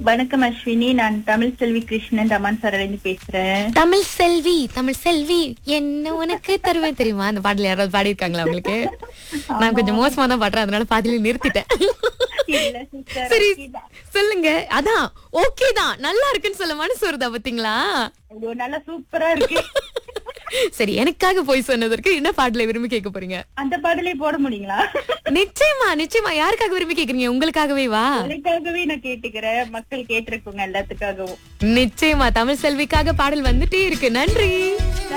வணக்கம் அஸ்வினி நான் தமிழ் செல்வி கிருஷ்ணன் ரமான் சாரிலிருந்து பேசுறேன் தமிழ் செல்வி தமிழ் செல்வி என்ன உனக்கு தருவேன் தெரியுமா அந்த பாடல யாராவது பாடியிருக்காங்களா உங்களுக்கு நான் கொஞ்சம் மோசமா தான் பாடுறேன் அதனால பாதியில நிறுத்திட்டேன் இல்ல sister, சரி okay தான். சொல்லுங்க அதான் ஓகே தான் நல்லா இருக்குன்னு சொல்ல மனசு வருதா பாத்தீங்களா ஐயோ நல்லா சூப்பரா இருக்கு சரி எனக்காக போய் சொன்னதற்கு என்ன பாடல விரும்பி கேட்க போறீங்க அந்த பாடலே போட முடியுங்களா நிச்சயமா நிச்சயமா யாருக்காக விரும்பி கேக்குறீங்க உங்களுக்காகவே வா எனக்காகவே நான் கேட்டுக்கிறேன் மக்கள் கேட்டிருக்கோங்க எல்லாத்துக்காகவும் நிச்சயமா தமிழ் செல்விக்காக பாடல் வந்துட்டே இருக்கு நன்றி